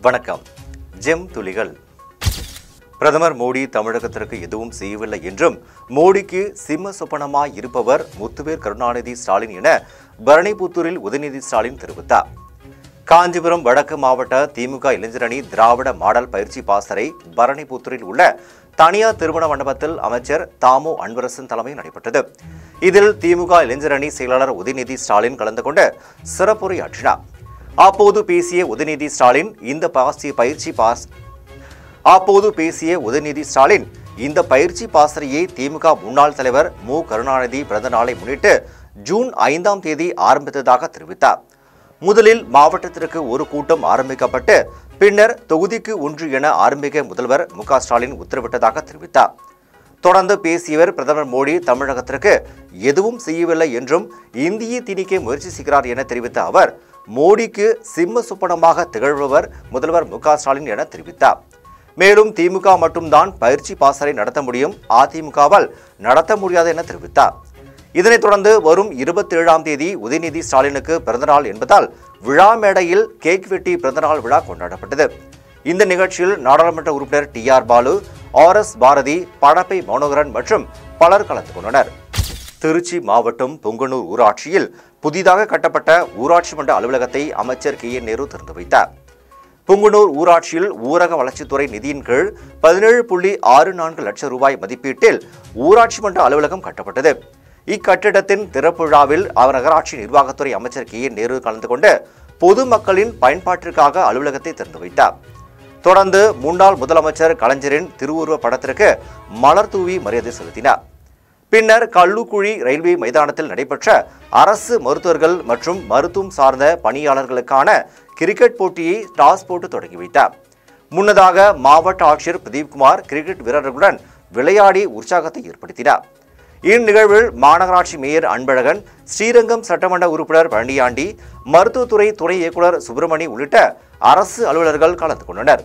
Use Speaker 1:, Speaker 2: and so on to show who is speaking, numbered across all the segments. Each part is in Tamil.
Speaker 1: வணக்கம் ஜெம் துளிகள் பிரதமர் மோடி தமிழகத்திற்கு எதுவும் செய்யவில்லை என்றும் மோடிக்கு சிம்ம சொப்பனமாய் இருப்பவர் முத்துவேர் கருணாநிதி ஸ்டாலின் என பரணிபுத்தூரில் உதயநிதி ஸ்டாலின் தெரிவித்தார் காஞ்சிபுரம் வடக்கு மாவட்ட திமுக இளைஞரணி திராவிட மாடல் பயிற்சி பாசறை பரணிபுத்தூரில் உள்ள தனியார் திருமண மண்டபத்தில் அமைச்சர் தாமோ அன்பரசன் தலைமையில் நடைபெற்றது இதில் திமுக இளைஞரணி செயலாளர் உதயநிதி ஸ்டாலின் கலந்து கொண்டு சிறப்புரையாற்றினார் அப்போது பேசிய உதயநிதி ஸ்டாலின் இந்த பாசி பயிற்சி பாஸ் அப்போது பேசிய உதயநிதி ஸ்டாலின் இந்த பயிற்சி பாசறையை திமுக முன்னாள் தலைவர் மு கருணாநிதி பிறந்த நாளை முன்னிட்டு ஜூன் ஐந்தாம் தேதி ஆரம்பித்ததாக தெரிவித்தார் முதலில் மாவட்டத்திற்கு ஒரு கூட்டம் ஆரம்பிக்கப்பட்டு பின்னர் தொகுதிக்கு ஒன்று என ஆரம்பிக்க முதல்வர் மு க ஸ்டாலின் உத்தரவிட்டதாக தெரிவித்தார் தொடர்ந்து பேசியவர் பிரதமர் மோடி தமிழகத்திற்கு எதுவும் செய்யவில்லை என்றும் இந்தியை திணிக்க முயற்சி செய்கிறார் என தெரிவித்த அவர் மோடிக்கு சிம்ம சுப்பனமாக திகழ்பவர் முதல்வர் மு க ஸ்டாலின் என தெரிவித்தார் மேலும் திமுக மட்டும்தான் பயிற்சி பாசறை நடத்த முடியும் அதிமுகவால் நடத்த முடியாது என தெரிவித்தார் இதனைத் தொடர்ந்து வரும் இருபத்தி ஏழாம் தேதி உதயநிதி ஸ்டாலினுக்கு பிறந்தநாள் என்பதால் விழா மேடையில் கேக் வெட்டி பிறந்தநாள் விழா கொண்டாடப்பட்டது இந்த நிகழ்ச்சியில் நாடாளுமன்ற உறுப்பினர் T R Baalu R S Bharathi Padappai Manoharan மற்றும் பலர் கலந்து கொண்டனர் திருச்சி மாவட்டம் பொங்கனூர் ஊராட்சியில் புதிதாக கட்டப்பட்ட ஊராட்சி மன்ற அலுவலகத்தை அமைச்சர் கே என் நேரு திறந்து வைத்தார் புங்குனூர் ஊராட்சியில் ஊரக வளர்ச்சித்துறை நிதியின் கீழ் பதினேழு புள்ளி ஆறு நான்கு லட்சம் ரூபாய் மதிப்பீட்டில் ஊராட்சி மன்ற அலுவலகம் கட்டப்பட்டது இக்கட்டிடத்தின் திறப்பு விழாவில் அவர் நகராட்சி நிர்வாகத்துறை அமைச்சர் கே என் நேரு கலந்து கொண்டு பொதுமக்களின் பயன்பாட்டிற்காக அலுவலகத்தை திறந்து வைத்தார் தொடர்ந்து முன்னாள் முதலமைச்சர் கலைஞரின் திருவுருவ படத்திற்கு மலர் தூவி மரியாதை செலுத்தினார் பின்னர் கல்லுக்குழி ரயில்வே மைதானத்தில் நடைபெற்ற அரசு மருத்துவர்கள் மற்றும் மருத்துவம் சார்ந்த பணியாளர்களுக்கான கிரிக்கெட் போட்டியை டாஸ் போட்டு தொடங்கி வைத்தார் முன்னதாக மாவட்ட ஆட்சியர் பிரதீப்குமார் கிரிக்கெட் வீரர்களுடன் விளையாடி உற்சாகத்தை ஏற்படுத்தினார் இந்நிகழ்வில் மாநகராட்சி மேயர் அன்பழகன் ஸ்ரீரங்கம் சட்டமன்ற உறுப்பினர் பழனியாண்டி மருத்துவத்துறை துணை இயக்குனர் சுப்பிரமணி உள்ளிட்ட அரசு அலுவலர்கள் கலந்து கொண்டனர்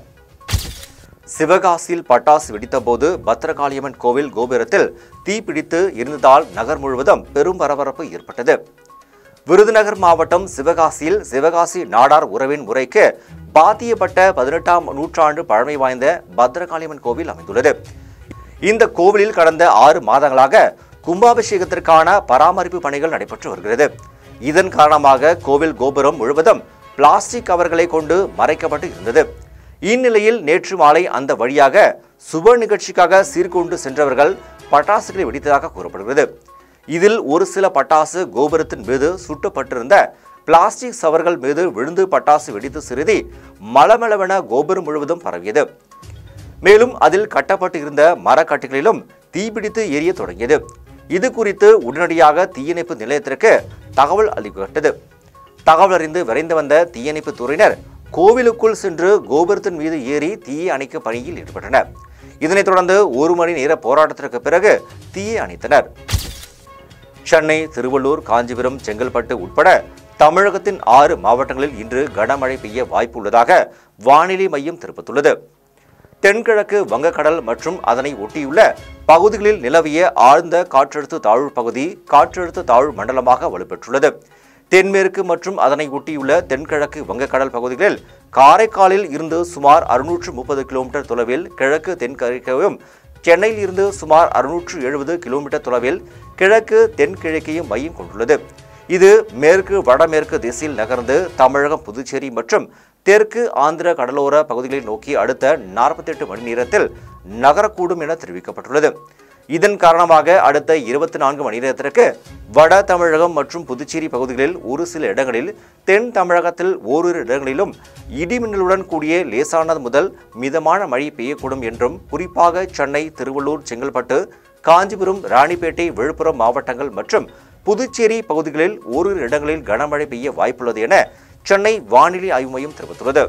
Speaker 1: சிவகாசியில் பட்டாசு வெடித்தபோது பத்திரகாளியம்மன் கோவில் கோபுரத்தில் தீப்பிடித்து இருந்ததால் நகர் முழுவதும் பெரும் பரபரப்பு ஏற்பட்டது விருதுநகர் மாவட்டம் சிவகாசியில் சிவகாசி நாடார் உறவின் முறைக்கு பாத்தியப்பட்ட பதினெட்டாம் நூற்றாண்டு பழமை வாய்ந்த பத்திரகாளியம்மன் கோவில் அமைந்துள்ளது இந்த கோவிலில் கடந்த ஆறு மாதங்களாக கும்பாபிஷேகத்திற்கான பராமரிப்பு பணிகள் நடைபெற்று வருகிறது இதன் காரணமாக கோவில் கோபுரம் முழுவதும் பிளாஸ்டிக் கவர்களை கொண்டு மறைக்கப்பட்டு இருந்தது இந்நிலையில் நேற்று மாலை அந்த வழியாக சுப நிகழ்ச்சிக்காக சீர்கொண்டு சென்றவர்கள் பட்டாசுகளை வெடித்ததாக கூறப்படுகிறது இதில் ஒரு சில பட்டாசு கோபுரத்தின் மீது சுட்டப்பட்டிருந்த பிளாஸ்டிக் சவர்கள் மீது விழுந்து பட்டாசு வெடித்து சிறிது மளமளவென கோபுரம் முழுவதும் பரவியது மேலும் அதில் கட்டப்பட்டு இருந்த மரக்கட்டுகளிலும் தீப்பிடித்து எரிய தொடங்கியது இது குறித்து உடனடியாக தீயணைப்பு நிலையத்திற்கு தகவல் அளிக்கப்பட்டது தகவல் அறிந்து விரைந்து வந்த தீயணைப்பு துறையினர் கோவிலுக்குள் சென்று கோபுரத்தின் மீது ஏறி தீயை அணைக்க பணியில் ஈடுபட்டனர் இதனைத் தொடர்ந்து ஒரு மணி நேர போராட்டத்திற்கு பிறகு தீயை அணைத்தனர் சென்னை திருவள்ளூர் காஞ்சிபுரம் செங்கல்பட்டு உட்பட தமிழகத்தின் ஆறு மாவட்டங்களில் இன்று கனமழை பெய்ய வாய்ப்பு உள்ளதாக வானிலை மையம் தெரிவித்துள்ளது தென்கிழக்கு வங்கக்கடல் மற்றும் அதனை ஒட்டியுள்ள பகுதிகளில் நிலவிய ஆழ்ந்த காற்றழுத்த தாழ்வு பகுதி காற்றழுத்த தாழ்வு மண்டலமாக வலுப்பெற்றுள்ளது தென்மேற்கு மற்றும் அதனை ஒட்டியுள்ள தென்கிழக்கு வங்கக்கடல் பகுதிகளில் காரைக்காலில் இருந்து சுமார் அறுநூற்று முப்பது கிலோமீட்டர் தொலைவில் கிழக்கு தென்கிழக்கையும் சென்னையில் இருந்து சுமார் அறுநூற்று எழுபது கிலோமீட்டர் தொலைவில் கிழக்கு தென்கிழக்கையும் மையம் கொண்டுள்ளது இது மேற்கு வடமேற்கு திசையில் நகர்ந்து தமிழகம் புதுச்சேரி மற்றும் தெற்கு ஆந்திர கடலோர பகுதிகளை நோக்கி அடுத்த நாற்பத்தெட்டு மணி நேரத்தில் நகரக்கூடும் என தெரிவிக்கப்பட்டுள்ளது இதன் காரணமாக அடுத்த இருபத்தி நான்கு மணி நேரத்திற்கு வட தமிழகம் மற்றும் புதுச்சேரி பகுதிகளில் ஒரு சில இடங்களில் தென் தமிழகத்தில் ஓரிரு இடங்களிலும் இடிமின்னலுடன் கூடிய லேசானது முதல் மிதமான மழை பெய்யக்கூடும் என்றும் குறிப்பாக சென்னை திருவள்ளூர் செங்கல்பட்டு காஞ்சிபுரம் ராணிப்பேட்டை விழுப்புரம் மாவட்டங்கள் மற்றும் புதுச்சேரி பகுதிகளில் ஓரிரு இடங்களில் கனமழை பெய்ய வாய்ப்புள்ளது என சென்னை வானிலை ஆய்வு மையம் தெரிவித்துள்ளது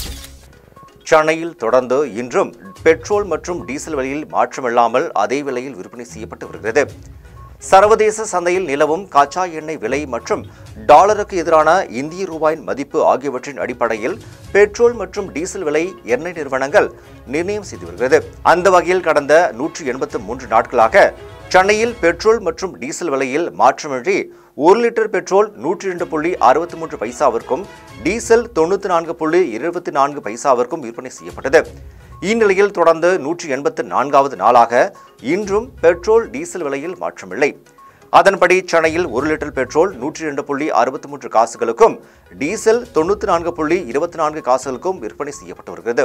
Speaker 1: சென்னையில் தொடர்ந்து இன்றும் பெட்ரோல் மற்றும் டீசல் விலையில் மாற்றமில்லாமல் அதே விலையில் விற்பனை செய்யப்பட்டு வருகிறது சர்வதேச சந்தையில் நிலவும் கச்சா எண்ணெய் விலை மற்றும் டாலருக்கு எதிரான இந்திய ரூபாயின் மதிப்பு ஆகியவற்றின் அடிப்படையில் பெட்ரோல் மற்றும் டீசல் விலை எண்ணெய் நிறுவனங்கள் நிர்ணயம் செய்து வருகிறது அந்த வகையில் கடந்த நூற்றி எண்பத்து மூன்று நாட்களாக சென்னையில் பெட்ரோல் மற்றும் டீசல் விலையில் மாற்றமின்றி ஒரு லிட்டர் பெட்ரோல் நூற்றி இரண்டு புள்ளி அறுபத்தி மூன்று பைசாவிற்கும் டீசல் தொண்ணூற்றி நான்கு புள்ளி இருபத்தி நான்கு பைசாவிற்கும் விற்பனை செய்யப்பட்டது இந்நிலையில் தொடர்ந்து நூற்றி எண்பத்து நான்காவது நாளாக இன்றும் பெட்ரோல் டீசல் விலையில் மாற்றமில்லை அதன்படி சென்னையில் ஒரு லிட்டர் பெட்ரோல் நூற்றி இரண்டு புள்ளி அறுபத்தி மூன்று காசுகளுக்கும் டீசல் தொண்ணூற்றி நான்கு புள்ளி இருபத்தி நான்கு காசுகளுக்கும் விற்பனை செய்யப்பட்டு வருகிறது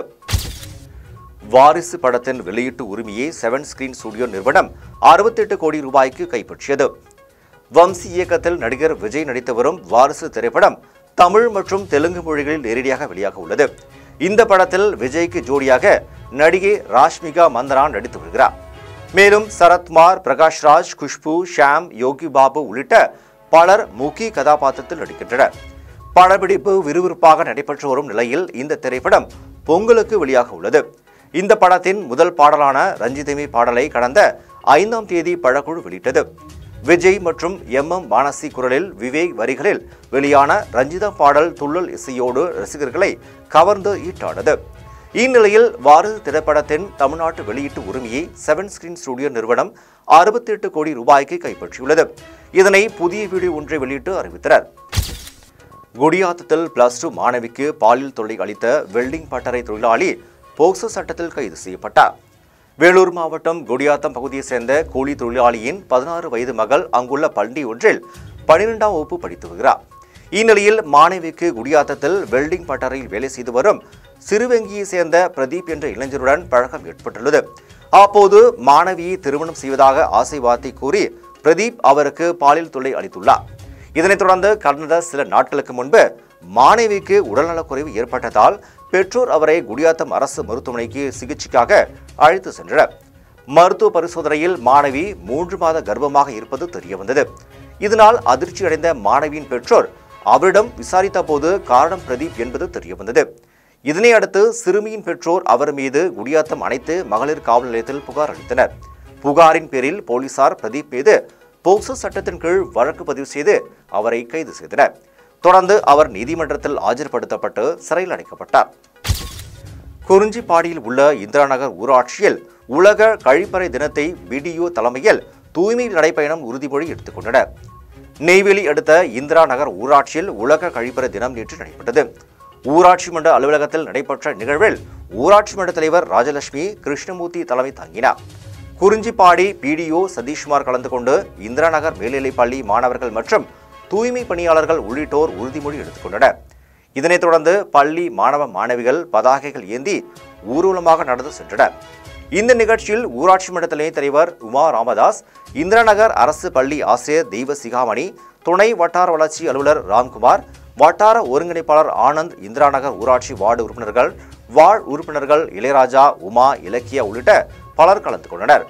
Speaker 1: வாரிசு படத்தின் வெளியீட்டு உரிமையை செவன் ஸ்கிரீன் ஸ்டுடியோ நிறுவனம் அறுபத்தெட்டு கோடி ரூபாய்க்கு கைப்பற்றியது வம்சி இயக்கத்தில் நடிகர் விஜய் நடித்து வரும் வாரிசு திரைப்படம் தமிழ் மற்றும் தெலுங்கு மொழிகளில் நேரடியாக வெளியாக உள்ளது இந்த படத்தில் விஜய்க்கு ஜோடியாக நடிகை ராஷ்மிகா மந்தனா நடித்து வருகிறார் மேலும் சரத்குமார் பிரகாஷ்ராஜ் குஷ்பு ஷாம் யோகி பாபு உள்ளிட்ட பலர் முக்கிய கதாபாத்திரத்தில் நடிக்கின்றனர் படப்பிடிப்பு விறுவிறுப்பாக நடைபெற்று வரும் நிலையில் இந்த திரைப்படம் பொங்கலுக்கு வெளியாக உள்ளது இந்த படத்தின் முதல் பாடலான ரஞ்சிதமி பாடலை கடந்த ஐந்தாம் தேதி படக்குழு வெளியிட்டது விஜய் மற்றும் எம் எம் வானசி குரலில் விவேக் வரிகளில் வெளியான ரஞ்சிதா பாடல் துள்ளல் இசையோடு ரசிகர்களை கவர்ந்து ஈட்டானது இந்நிலையில் வாரிசு திரைப்படத்தின் தமிழ்நாட்டு வெளியீட்டு உரிமையை செவன் ஸ்கிரீன் ஸ்டுடியோ நிறுவனம் அறுபத்தி எட்டு கோடி ரூபாய்க்கு கைப்பற்றியுள்ளது இதனை புதிய வீடியோ ஒன்றை வெளியிட்டு அறிவித்தனர் குடியாத்தத்தில் பிளஸ் டூ மாணவிக்கு பாலியல் தொல்லை அளித்த வெல்டிங் பட்டறை தொழிலாளி போக்சோ சட்டத்தில் கைது செய்யப்பட்டார் வேலூர் மாவட்டம் குடியாத்தம் பகுதியைச் சேர்ந்த கூலி தொழிலாளியின் பதினாறு வயது மகள் அங்குள்ள பள்ளி ஒன்றில் பனிரெண்டாம் வகுப்பு படித்து வருகிறார் இந்நிலையில் மாணவிக்கு குடியாத்தத்தில் வெல்டிங் பட்டறையில் வேலை செய்து வரும் சிறுவங்கியைச் சேர்ந்த பிரதீப் என்ற இளைஞருடன் பழக்கம் ஏற்பட்டுள்ளது அப்போது மாணவியை திருமணம் செய்வதாக ஆசை வார்த்தை கூறி பிரதீப் அவருக்கு பாலியல் தொல்லை அளித்துள்ளார் இதனைத் தொடர்ந்து கடந்த சில நாட்களுக்கு முன்பு மாணவிக்கு உடல்நலக்குறைவு ஏற்பட்டதால் பெற்றோர் அவரை குடியாத்தம் அரசு மருத்துவமனைக்கு சிகிச்சைக்காக அழைத்து சென்றனர் மருத்துவ பரிசோதனையில் மாணவி மூன்று மாத கர்ப்பமாக இருப்பது தெரியவந்தது இதனால் அதிர்ச்சியடைந்த மாணவியின் பெற்றோர் அவரிடம் விசாரித்த போது காரணம் பிரதீப் என்பது தெரியவந்தது இதனை அடுத்து சிறுமியின் பெற்றோர் அவர் மீது குடியாத்தம் அனைத்து மகளிர் காவல் நிலையத்தில் புகார் அளித்தனர் புகாரின் பேரில் போலீசார் பிரதீப் மீது போக்சோ சட்டத்தின் கீழ் வழக்கு பதிவு செய்து அவரை கைது செய்தனர் தொடர்ந்து அவர் நீதிமன்றத்தில் ஆஜர்படுத்தப்பட்டு சிறையில் அடைக்கப்பட்டார் குறிஞ்சிப்பாடியில் உள்ள இந்திரா நகர் ஊராட்சியில் உலக கழிப்பறை தினத்தை பிடிஓ தலைமையில் தூய்மை நடைப்பயணம் உறுதிமொழி எடுத்துக்கொண்டனர் நெய்வேலி அடுத்த இந்திரா நகர் ஊராட்சியில் உலக கழிப்பறை தினம் நேற்று நடைபெற்றது ஊராட்சி மன்ற அலுவலகத்தில் நடைபெற்ற நிகழ்வில் ஊராட்சி மன்ற தலைவர் ராஜலட்சுமி கிருஷ்ணமூர்த்தி தலைமை தாங்கினார் குறிஞ்சிப்பாடி பிடிஓ சதீஷ்குமார் கலந்து கொண்டு இந்திரா நகர் மேல்நிலைப் பள்ளி மாணவர்கள் மற்றும் தூய்மை பணியாளர்கள் உள்ளிட்டோர் உறுதிமொழி எடுத்துக்கொண்டனர் இதனைத் தொடர்ந்து பள்ளி மாணவ மாணவிகள் பதாகைகள் ஏந்தி ஊர்வலமாக நடந்து சென்றனர் இந்த நிகழ்ச்சியில் ஊராட்சி மன்ற துணைத் தலைவர் உமா ராமதாஸ் இந்திரா நகர் அரசு பள்ளி ஆசிரியர் தெய்வ சிகாமணி துணை வட்டார வளர்ச்சி அலுவலர் ராம்குமார் வட்டார ஒருங்கிணைப்பாளர் ஆனந்த் இந்திரா நகர் ஊராட்சி வார்டு உறுப்பினர்கள் வாழ் உறுப்பினர்கள் இளையராஜா உமா இலக்கியா உள்ளிட்ட பலர் கலந்து கொண்டனர்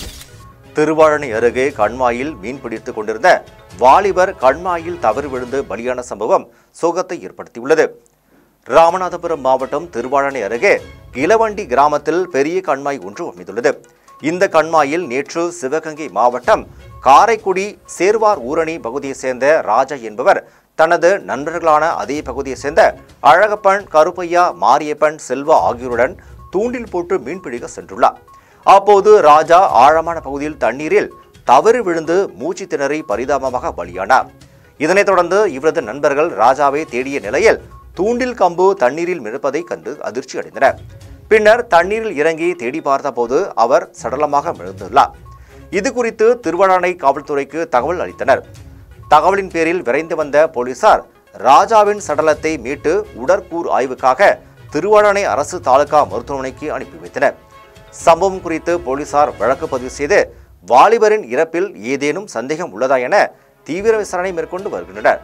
Speaker 1: திருவாழனை அருகே கண்மாயில் மீன் பிடித்துக் கொண்டிருந்த வாலிபர் கண்மாயில் தவறு விழுந்து பலியான சம்பவம் சோகத்தை ஏற்படுத்தியுள்ளது ராமநாதபுரம் மாவட்டம் திருவாழனை அருகே இளவண்டி கிராமத்தில் பெரிய கண்மாய் ஒன்று அமைந்துள்ளது இந்த கண்மாயில் நேற்று சிவகங்கை மாவட்டம் காரைக்குடி சேர்வார் ஊரணி பகுதியைச் சேர்ந்த ராஜா என்பவர் தனது நண்பர்களான அதே பகுதியைச் சேர்ந்த அழகப்பன் கருப்பையா மாரியப்பன் செல்வா ஆகியோருடன் தூண்டில் போட்டு மீன்பிடிக்க சென்றுள்ளார் அப்போது ராஜா ஆழமான பகுதியில் தண்ணீரில் தவறு விழுந்து மூச்சு திணறி பரிதாபமாக பலியானார் இதனைத் தொடர்ந்து இவரது நண்பர்கள் ராஜாவை தேடிய நிலையில் தூண்டில் கம்பு தண்ணீரில் மிதப்பதை கண்டு அதிர்ச்சி அடைந்தனர் பின்னர் தண்ணீரில் இறங்கி தேடி பார்த்தபோது அவர் சடலமாக விழுந்துள்ளார் இது குறித்து திருவண்ணானை காவல்துறைக்கு தகவல் அளித்தனர் தகவலின் பேரில் விரைந்து வந்த போலீசார் ராஜாவின் சடலத்தை மீட்டு உடற்கூர் ஆய்வுக்காக திருவாழனை அரசு தாலுகா மருத்துவமனைக்கு அனுப்பி வைத்தனர் சம்பவம் குறித்து போலீசார் வழக்கு பதிவு செய்து வாலிபரின் இறப்பில் ஏதேனும் சந்தேகம் உள்ளதா என தீவிர விசாரணை மேற்கொண்டு வருகின்றனர்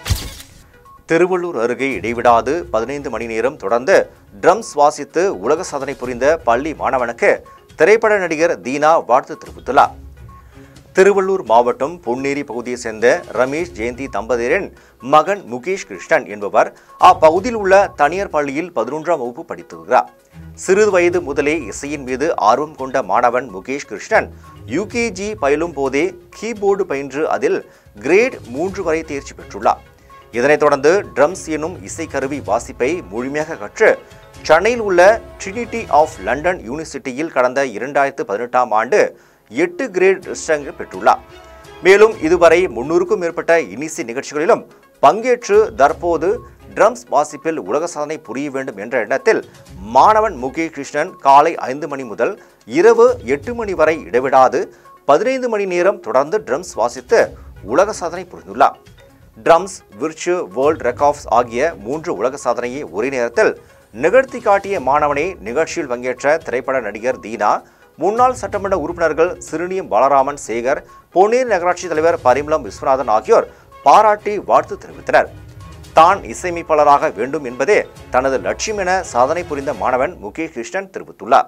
Speaker 1: திருவள்ளூர் அருகே இடைவிடாது பதினைந்து மணி நேரம் தொடர்ந்து ட்ரம்ஸ் வாசித்து உலக சாதனை புரிந்த பள்ளி மாணவனுக்கு திரைப்பட நடிகர் தீனா வாழ்த்து தெரிவித்துள்ளார் திருவள்ளூர் மாவட்டம் பொன்னேரி பகுதியைச் சேர்ந்த ரமேஷ் ஜெயந்தி தம்பதியரின் மகன் முகேஷ் கிருஷ்ணன் என்பவர் அப்பகுதியில் உள்ள தனியார் பள்ளியில் பதினொன்றாம் வகுப்பு படித்து வருகிறார் சிறு வயது முதலே இசையின் மீது ஆர்வம் கொண்ட மாணவன் முகேஷ் கிருஷ்ணன் யூகேஜி பயிலும் போதே கீபோர்டு பயின்று அதில் கிரேட் மூன்று வரை தேர்ச்சி பெற்றுள்ளார் இதனைத் தொடர்ந்து ட்ரம்ஸ் எனும் இசைக்கருவி வாசிப்பை முழுமையாக கற்று சென்னையில் உள்ள ட்ரினிட்டி ஆஃப் லண்டன் யூனிவர்சிட்டியில் கடந்த இரண்டாயிரத்து பதினெட்டாம் ஆண்டு எட்டு கிரேட் ரிஸ்டங்க பெற்றுள்ளார் மேலும் இதுவரை முன்னூறுக்கும் மேற்பட்ட இனிசி நிகழ்ச்சிகளிலும் பங்கேற்று தற்போது ட்ரம்ஸ் வாசிப்பில் உலக சாதனை புரிய வேண்டும் என்ற எண்ணத்தில் மாணவன் முகேஷ் கிருஷ்ணன் காலை ஐந்து மணி முதல் இரவு எட்டு மணி வரை இடைவிடாது பதினைந்து மணி நேரம் தொடர்ந்து ட்ரம்ஸ் வாசித்து உலக சாதனை புரிந்துள்ளார் ட்ரம்ஸ் விர்ச்சு வேர்ல்ட் ரெக்கார்ட்ஸ் ஆகிய மூன்று உலக சாதனையை ஒரே நேரத்தில் நிகழ்த்தி காட்டிய மாணவனை நிகழ்ச்சியில் பங்கேற்ற திரைப்பட நடிகர் தீனா முன்னாள் சட்டமன்ற உறுப்பினர்கள் சிறுனியம் பாலராமன் சேகர் பொன்னேரி நகராட்சி தலைவர் பரிமளம் விஸ்வநாதன் ஆகியோர் பாராட்டி வாழ்த்து தெரிவித்தனர் தான் இசையமைப்பாளராக வேண்டும் என்பதே தனது லட்சியம் என சாதனை புரிந்த மாணவன் முகேஷ் கிருஷ்ணன் தெரிவித்துள்ளார்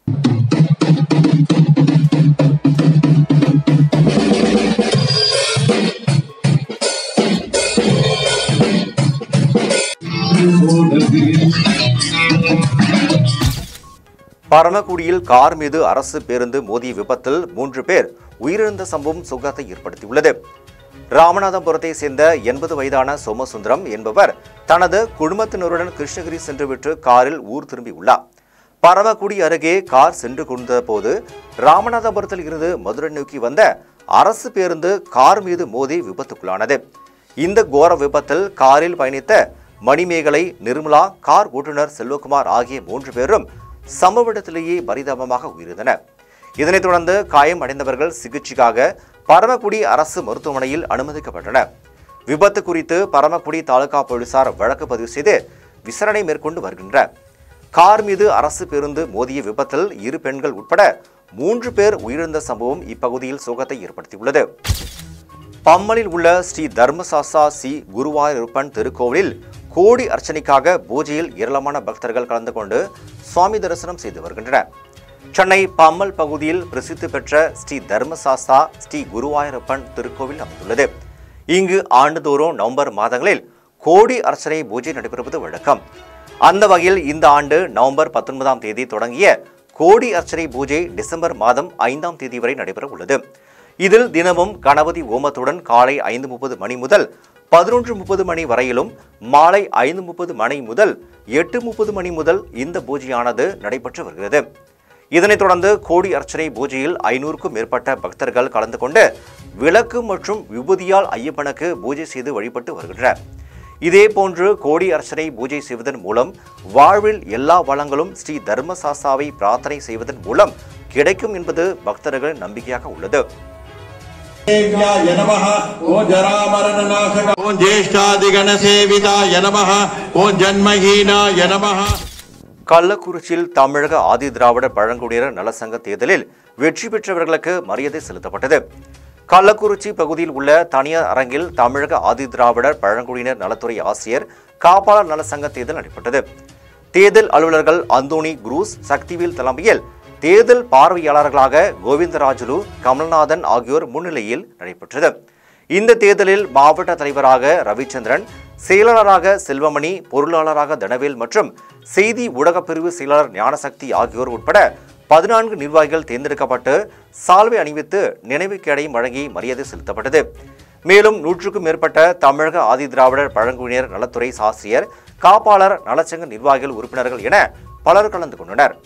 Speaker 1: பரமக்குடியில் கார் மீது அரசு பேருந்து மோதிய விபத்தில் மூன்று பேர் உயிரிழந்த சம்பவம் சுகத்தை ஏற்படுத்தியுள்ளது ராமநாதபுரத்தை சேர்ந்த எண்பது வயதான சோமசுந்தரம் என்பவர் தனது குடும்பத்தினருடன் கிருஷ்ணகிரி சென்றுவிட்டு காரில் ஊர் திரும்பியுள்ளார் பரமக்குடி அருகே கார் சென்று கொண்ட போது ராமநாதபுரத்தில் இருந்து மதுரை நோக்கி வந்த அரசு பேருந்து கார் மீது மோதி விபத்துக்குள்ளானது இந்த கோர விபத்தில் காரில் பயணித்த மணிமேகலை நிர்மலா கார் ஓட்டுநர் செல்வகுமார் ஆகிய மூன்று பேரும் சம்பவ இடத்திலேயே பரிதாபமாக உயிரிழந்தனர் இதனைத் தொடர்ந்து காயம் அடைந்தவர்கள் சிகிச்சைக்காக பரமக்குடி அரசு மருத்துவமனையில் அனுமதிக்கப்பட்டனர் விபத்து குறித்து பரமக்குடி தாலுகா போலீசார் வழக்கு பதிவு செய்து விசாரணை மேற்கொண்டு வருகின்றனர் கார் மீது அரசு பேருந்து மோதிய விபத்தில் இரு பெண்கள் உட்பட மூன்று பேர் உயிரிழந்த சம்பவம் இப்பகுதியில் சோகத்தை ஏற்படுத்தியுள்ளது பம்மலில் உள்ள ஸ்ரீ தர்மசாஸ்தா சி குருவாயூரப்பன் திருக்கோவிலில் கோடி அர்ச்சனைக்காக பூஜையில் ஏராளமான பக்தர்கள் கலந்து கொண்டு சுவாமி தரிசனம் செய்து வருகின்றனர் சென்னை பம்மல் பகுதியில் பிரசித்தி பெற்ற ஸ்ரீ தர்மசாஸ்தா ஸ்ரீ குருவாயூரப்பன் திருக்கோவில் அமைந்துள்ளது இங்கு ஆண்டுதோறும் நவம்பர் மாதங்களில் கோடி அர்ச்சனை பூஜை நடைபெறுவது வழக்கம் அந்த வகையில் இந்த ஆண்டு நவம்பர் பத்தொன்பதாம் தேதி தொடங்கிய கோடி அர்ச்சனை பூஜை டிசம்பர் மாதம் ஐந்தாம் தேதி வரை நடைபெற உள்ளது இதில் தினமும் கணபதி ஓமத்துடன் காலை ஐந்து முப்பது மணி முதல் பதினொன்று முப்பது மணி வரையிலும் மாலை ஐந்து முப்பது மணி முதல் எட்டு முப்பது மணி முதல் இந்த பூஜையானது நடைபெற்று வருகிறது இதனைத் தொடர்ந்து கோடி அர்ச்சனை பூஜையில் ஐநூறுக்கும் மேற்பட்ட பக்தர்கள் கலந்து கொண்டு விளக்கு மற்றும் விபூதியால் ஐயப்பனுக்கு பூஜை செய்து வழிபட்டு வருகின்றனர் இதேபோன்று கோடி அர்ச்சனை பூஜை செய்வதன் மூலம் வாழ்வில் எல்லா வளங்களும் ஸ்ரீ தர்மசாஸ்தாவை பிரார்த்தனை செய்வதன் மூலம் கிடைக்கும் என்பது பக்தர்கள் நம்பிக்கையாக உள்ளது
Speaker 2: देव्याय नमः ॐ जरामरणनाशक ॐ ज्येष्ठादिगणसेविताय नमः ॐ जन्महीनाय नमः
Speaker 1: கள்ளக்குறிச்சியில் தமிழக ஆதி திராவிட பழங்குடியினர் நலசங்க தேர்தலில் வெற்றி பெற்றவர்களுக்கு மரியாதை செலுத்தப்பட்டது கள்ளக்குறிச்சி பகுதியில் உள்ள தனியார் அரங்கில் தமிழக ஆதி திராவிடர் பழங்குடியினர் நலத்துறை ஆசிரியர் காப்பாளர் நலசங்க தேர்தல் நடைபெற்றது தேர்தல் அலுவலர்கள் அந்தோணி குரூஸ் சக்திவேல் தலைமையில் தேர்தல் பார்வையாளர்களாக கோவிந்தராஜுலு கமல்நாதன் ஆகியோர் முன்னிலையில் நடைபெற்றது இந்த தேர்தலில் மாவட்ட தலைவராக ரவிச்சந்திரன் செயலாளராக செல்வமணி பொருளாளராக தனவேல் மற்றும் செய்தி ஊடகப் பிரிவு செயலாளர் ஞானசக்தி ஆகியோர் உட்பட பதினான்கு நிர்வாகிகள் தேர்ந்தெடுக்கப்பட்டு சால்வை அணிவித்து நினைவு கேடையும் வழங்கி மரியாதை செலுத்தப்பட்டது மேலும் நூற்றுக்கும் மேற்பட்ட தமிழக ஆதிதிராவிடர் பழங்குடியினர் நலத்துறை ஆசிரியர் காப்பாளர் நலச்சங்க நிர்வாகிகள் உறுப்பினர்கள் என பலர் கலந்து கொண்டனர்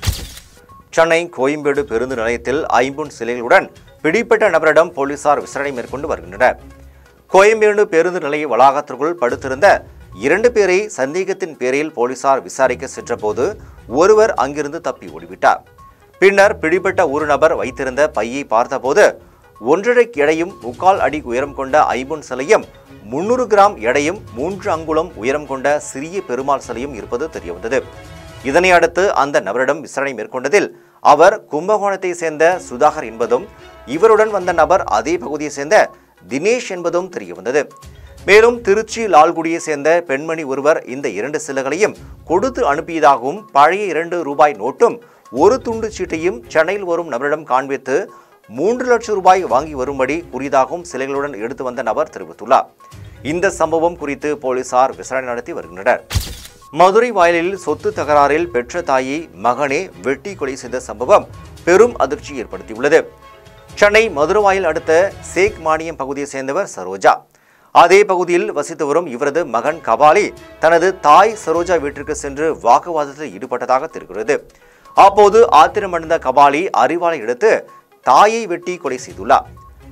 Speaker 1: சென்னை கோயம்பேடு பேருந்து நிலையத்தில் ஐம்பொன் சிலைகளுடன் பிடிப்பட்ட நபரிடம் போலீசார் விசாரணை மேற்கொண்டு வருகின்றனர் கோயம்பேடு பேருந்து நிலைய வளாகத்திற்குள் படுத்திருந்த இரண்டு பேரை சந்தேகத்தின் பேரில் போலீசார் விசாரிக்க சென்றபோது ஒருவர் அங்கிருந்து தப்பி ஓடிவிட்டார் பின்னர் பிடிபட்ட ஒரு நபர் வைத்திருந்த பையை பார்த்தபோது ஒன்றரை எடையும் முக்கால் அடி உயரம் கொண்ட ஐம்பொன் சிலையும் முன்னூறு கிராம் எடையும் மூன்று அங்குலம் உயரம் கொண்ட சிறிய பெருமாள் சிலையும் இருப்பது தெரியவந்தது இதனை அடுத்து அந்த நபரிடம் விசாரணை மேற்கொண்டதில் அவர் கும்பகோணத்தை சேர்ந்த சுதாகர் என்பதும் இவருடன் வந்த நபர் அதே பகுதியை சேர்ந்த தினேஷ் என்பதும் தெரியவந்தது மேலும் திருச்சி லால்குடியை சேர்ந்த பெண்மணி ஒருவர் இந்த இரண்டு சிலைகளையும் கொடுத்து அனுப்பியதாகவும் பழைய இரண்டு ரூபாய் நோட்டும் ஒரு துண்டு சீட்டையும் சென்னையில் வரும் நபரிடம் காண்பித்து மூன்று லட்சம் ரூபாய் வாங்கி வரும்படி கூறியதாகவும் சிலைகளுடன் எடுத்து வந்த நபர் தெரிவித்துள்ளார் இந்த சம்பவம் குறித்து போலீசார் விசாரணை நடத்தி வருகின்றனர் மதுரை வாயிலில் சொத்து தகராறில் பெற்ற தாயை மகனே வெட்டி கொலை செய்த சம்பவம் பெரும் அதிர்ச்சி ஏற்படுத்தியுள்ளது சென்னை மதுரவாயில் அடுத்த சேக் மானியம் பகுதியை சேர்ந்தவர் சரோஜா அதே பகுதியில் வசித்து வரும் இவரது மகன் கபாலி தனது தாய் சரோஜா வீட்டிற்கு சென்று வாக்குவாதத்தில் ஈடுபட்டதாக தெரிகிறது அப்போது ஆத்திரமடைந்த கபாலி அறிவாளை எடுத்து தாயை வெட்டி கொலை செய்துள்ளார்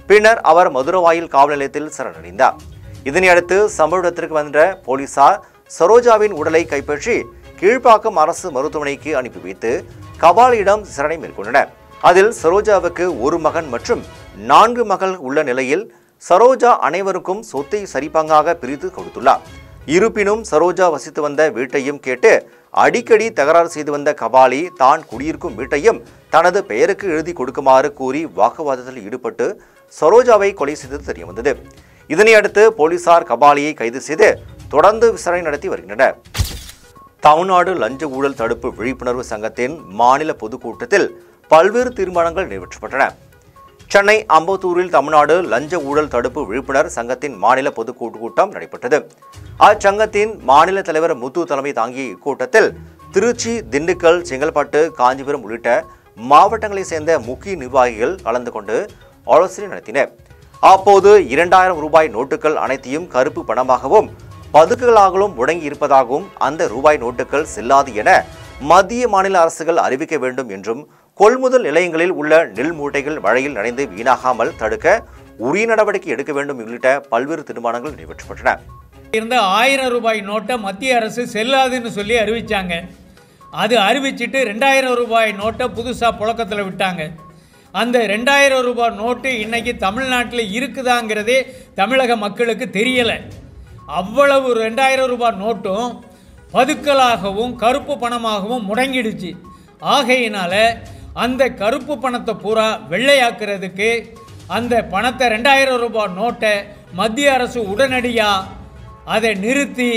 Speaker 1: பின்னர் அவர் மதுரவாயில் காவல் நிலையத்தில் சரணடைந்தார் இதனையடுத்து சம்பவ இடத்திற்கு வந்த போலீசார் சரோஜாவின் உடலை கைப்பற்றி கீழ்ப்பாக்கம் அரசு மருத்துவமனைக்கு அனுப்பி வைத்து கபாலியிடம் விசாரணை மேற்கொண்டனர் அதில் சரோஜாவுக்கு ஒரு மகன் மற்றும் நான்கு மகள் உள்ள நிலையில் சரோஜா அனைவருக்கும் சொத்தை சரிபங்காக பிரித்து கொடுத்துள்ளார் இருப்பினும் சரோஜா வசித்து வந்த வீட்டையும் கேட்டு அடிக்கடி தகராறு செய்து வந்த கபாலி தான் குடியிருக்கும் வீட்டையும் தனது பெயருக்கு எழுதி கொடுக்குமாறு கூறி வாக்குவாதத்தில் ஈடுபட்டு சரோஜாவை கொலை செய்தது தெரியவந்தது இதனையடுத்து போலீசார் கபாலியை கைது செய்து தொடர்ந்து விசாரணை நடத்தி வருகின்றனர் தமிழ்நாடு லஞ்ச ஊழல் தடுப்பு விழிப்புணர்வு சங்கத்தின் மாநில பொதுக்கூட்டத்தில் பல்வேறு தீர்மானங்கள் நிறைவேற்றப்பட்டன சென்னை அம்பத்தூரில் தமிழ்நாடு லஞ்ச ஊழல் தடுப்பு விழிப்புணர்வு சங்கத்தின் மாநில பொதுக்கூட்டு கூட்டம் நடைபெற்றது அச்சங்கத்தின் மாநில தலைவர் முத்து தலைமை தாங்கிய இக்கூட்டத்தில் திருச்சி திண்டுக்கல் செங்கல்பட்டு காஞ்சிபுரம் உள்ளிட்ட மாவட்டங்களைச் சேர்ந்த முக்கிய நிர்வாகிகள் கலந்து கொண்டு ஆலோசனை நடத்தினர் அப்போது இரண்டாயிரம் ரூபாய் நோட்டுகள் அனைத்தையும் கருப்பு பணமாகவும் பதுக்குகளாகவும் முடங்கி இருப்பதாகவும் அந்த ரூபாய் நோட்டுகள் செல்லாது என மத்திய மாநில அரசுகள் அறிவிக்க வேண்டும் என்றும் கொள்முதல் நிலையங்களில் உள்ள நெல் மூட்டைகள் மழையில் நனைந்து வீணாகாமல் தடுக்க உரிய நடவடிக்கை எடுக்க வேண்டும் உள்ளிட்ட பல்வேறு தீர்மானங்கள் நிறைவேற்றப்பட்டன
Speaker 3: இருந்த ஆயிரம் ரூபாய் நோட்டை மத்திய அரசு செல்லாதுன்னு சொல்லி அறிவிச்சாங்க அது அறிவிச்சிட்டு ரெண்டாயிரம் ரூபாய் நோட்டை புதுசாக புழக்கத்தில் விட்டாங்க அந்த ரெண்டாயிரம் ரூபாய் நோட்டு இன்னைக்கு தமிழ்நாட்டில் இருக்குதாங்கிறதே தமிழக மக்களுக்கு தெரியலை அவ்வளவு ரெண்டாயிரம் ரூபாய் நோட்டும் பதுக்கலாகவும் கருப்பு பணமாகவும் முடங்கிடுச்சு ஆகையினால அந்த கருப்பு பணத்தை பூரா வெள்ளையாக்குறதுக்கு அந்த பணத்தை ரெண்டாயிரம் ரூபாய் நோட்டை மத்திய அரசு உடனடியாக அதை நிறுத்தி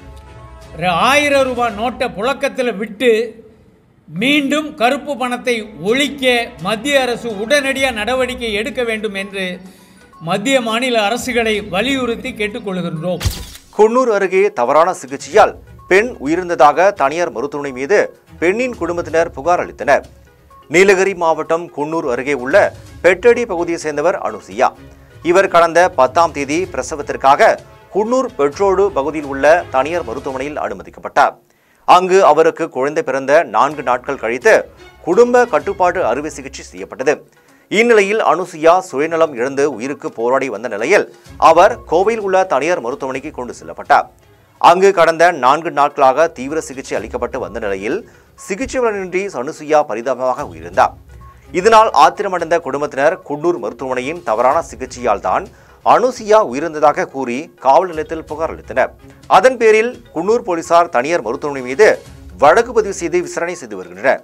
Speaker 3: ர- ஆயிரம் ரூபாய் நோட்டை புழக்கத்தில் விட்டு மீண்டும் கருப்பு பணத்தை ஒழிக்க மத்திய அரசு உடனடியாக நடவடிக்கை எடுக்க வேண்டும் என்று மத்திய மாநில அரசுகளை வலியுறுத்தி கேட்டுக்கொள்கின்றோம்
Speaker 1: குன்னூர் அருகே தவறான சிகிச்சையால் பெண் உயிரிழந்ததாக தனியார் மருத்துவமனை மீது பெண்ணின் குடும்பத்தினர் புகார் அளித்தனர் நீலகிரி மாவட்டம் குன்னூர் அருகே உள்ள பெட்டடி பகுதியைச் சேர்ந்தவர் அனுசியா இவர் கடந்த பத்தாம் தேதி பிரசவத்திற்காக குன்னூர் பெட்ரோடு பகுதியில் உள்ள தனியார் மருத்துவமனையில் அனுமதிக்கப்பட்டார் அங்கு அவருக்கு குழந்தை பிறந்த நான்கு நாட்கள் கழித்து குடும்ப கட்டுப்பாட்டு அறுவை சிகிச்சை செய்யப்பட்டது இந்நிலையில் அனுசுயா சுயநலம் இழந்து உயிருக்கு போராடி வந்த நிலையில் அவர் கோவையில் உள்ள தனியார் மருத்துவமனைக்கு கொண்டு செல்லப்பட்டார் அங்கு கடந்த நான்கு நாட்களாக தீவிர சிகிச்சை அளிக்கப்பட்டு வந்த நிலையில் சிகிச்சை பலனின்றி அனுசுயா பரிதாபமாக உயிரிழந்தார் இதனால் ஆத்திரமடைந்த குடும்பத்தினர் குன்னூர் மருத்துவமனையின் தவறான சிகிச்சையால் தான் அனுசியா உயிரிழந்ததாக கூறி காவல் நிலையத்தில் புகார் அளித்தனர் அதன் பேரில் குன்னூர் போலீசார் தனியார் மருத்துவமனை மீது வழக்கு பதிவு செய்து விசாரணை செய்து வருகின்றனர்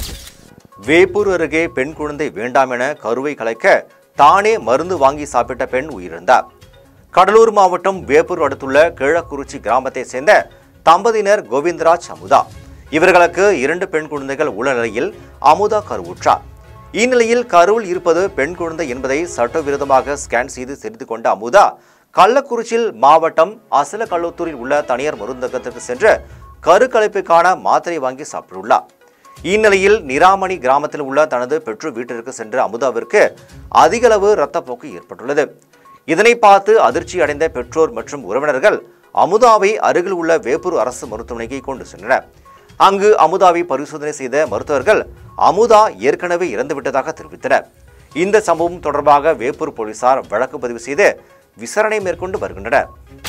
Speaker 1: வேப்பூர் அருகே பெண் குழந்தை வேண்டாம் என கருவை கலைக்க தானே மருந்து வாங்கி சாப்பிட்ட பெண் உயிரிழந்தார் கடலூர் மாவட்டம் வேப்பூர் அடுத்துள்ள கீழக்குறிச்சி கிராமத்தைச் சேர்ந்த தம்பதியினர் கோவிந்தராஜ் அமுதா இவர்களுக்கு இரண்டு பெண் குழந்தைகள் உள்ள நிலையில் அமுதா கருவுற்றார் இந்நிலையில் கருவில் இருப்பது பெண் குழந்தை என்பதை சட்டவிரோதமாக ஸ்கேன் செய்து தெரிந்து கொண்ட அமுதா கள்ளக்குறிச்சியில் மாவட்டம் அசலக்கல்லூத்தூரில் உள்ள தனியார் மருந்தகத்திற்கு சென்று கருக்கலைப்புக்கான மாத்திரை வாங்கி சாப்பிட்டுள்ளார் இந்நிலையில் நிராமணி கிராமத்தில் உள்ள தனது பெற்றோர் வீட்டிற்கு சென்ற அமுதாவிற்கு அதிகளவு இரத்தப்போக்கு ஏற்பட்டுள்ளது இதனை பார்த்து அதிர்ச்சி அடைந்த பெற்றோர் மற்றும் உறவினர்கள் அமுதாவை அருகில் உள்ள வேப்பூர் அரசு மருத்துவமனைக்கு கொண்டு சென்றனர் அங்கு அமுதாவை பரிசோதனை செய்த மருத்துவர்கள் அமுதா ஏற்கனவே இறந்துவிட்டதாக தெரிவித்தனர் இந்த சம்பவம் தொடர்பாக வேப்பூர் போலீசார் வழக்கு பதிவு செய்து விசாரணை மேற்கொண்டு வருகின்றனர்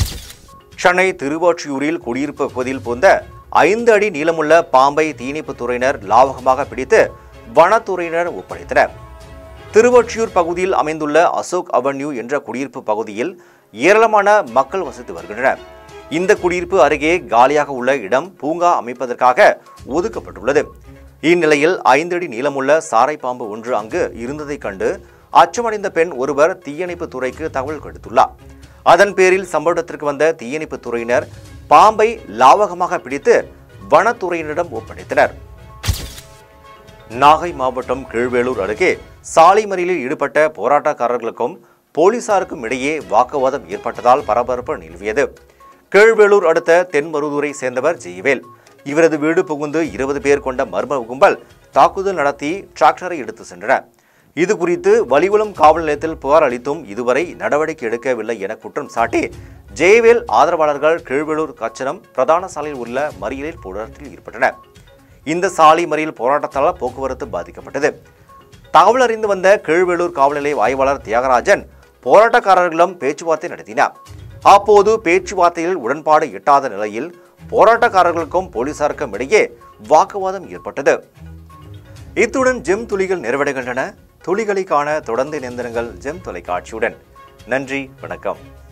Speaker 1: சென்னை திருவொற்றியூரில் குடியிருப்பு பகுதியில் புகுந்த ஐந்து அடி நீளமுள்ள பாம்பை தீயணைப்புத் துறையினர் லாவகமாக பிடித்து வனத்துறையினர் ஒப்படைத்தனர் திருவொற்றியூர் பகுதியில் அமைந்துள்ள அசோக் அவென்யூ என்ற குடியிருப்பு பகுதியில் ஏராளமான மக்கள் வசித்து வருகின்றனர் இந்த குடியிருப்பு அருகே காலியாக உள்ள இடம் பூங்கா அமைப்பதற்காக ஒதுக்கப்பட்டுள்ளது இந்நிலையில் ஐந்து அடி நீளமுள்ள சாரை பாம்பு ஒன்று அங்கு இருந்ததைக் கண்டு அச்சமடைந்த பெண் ஒருவர் தீயணைப்பு துறைக்கு தகவல் கொடுத்துள்ளார் அதன் பேரில் சம்பவத்திற்கு வந்த தீயணைப்பு துறையினர் பாம்பை லாவகமாக பிடித்து வனத்துறையினரிடம் ஒப்படைத்தனர் நாகை மாவட்டம் கீழ்வேளூர் அருகே சாலை மறியலில் ஈடுபட்ட போராட்டக்காரர்களுக்கும் போலீசாருக்கும் இடையே வாக்குவாதம் ஏற்பட்டதால் பரபரப்பு நிலவியது கீழ்வேளூர் அடுத்த தென்மருதூரை சேர்ந்தவர் ஜெயவேல் இவரது வீடு புகுந்து இருபது பேர் கொண்ட மர்ம கும்பல் தாக்குதல் நடத்தி டிராக்டரை எடுத்து சென்றனர் இது குறித்து வலிகுளம் காவல் நிலையத்தில் புகார் அளித்தும் இதுவரை நடவடிக்கை எடுக்கவில்லை என குற்றம் சாட்டி ஜெயவேல் ஆதரவாளர்கள் கீழ்வேளூர் கச்சனம் பிரதான சாலையில் உள்ள மறியலில் போராட்டத்தில் ஈடுபட்டனர் இந்த சாலை மறியல் போராட்டத்தால் போக்குவரத்து பாதிக்கப்பட்டது தகவல் அறிந்து வந்த கீழ்வேலூர் காவல் நிலைய ஆய்வாளர் தியாகராஜன் போராட்டக்காரர்களிடம் பேச்சுவார்த்தை நடத்தினார் அப்போது பேச்சுவார்த்தையில் உடன்பாடு எட்டாத நிலையில் போராட்டக்காரர்களுக்கும் போலீசாருக்கும் இடையே வாக்குவாதம் ஏற்பட்டது இத்துடன் ஜெம் துளிகள் நிறைவடைகின்றன துளிகளை காண தொடர்ந்து இணைந்திருங்கள் ஜெம் தொலைக்காட்சியுடன் நன்றி வணக்கம்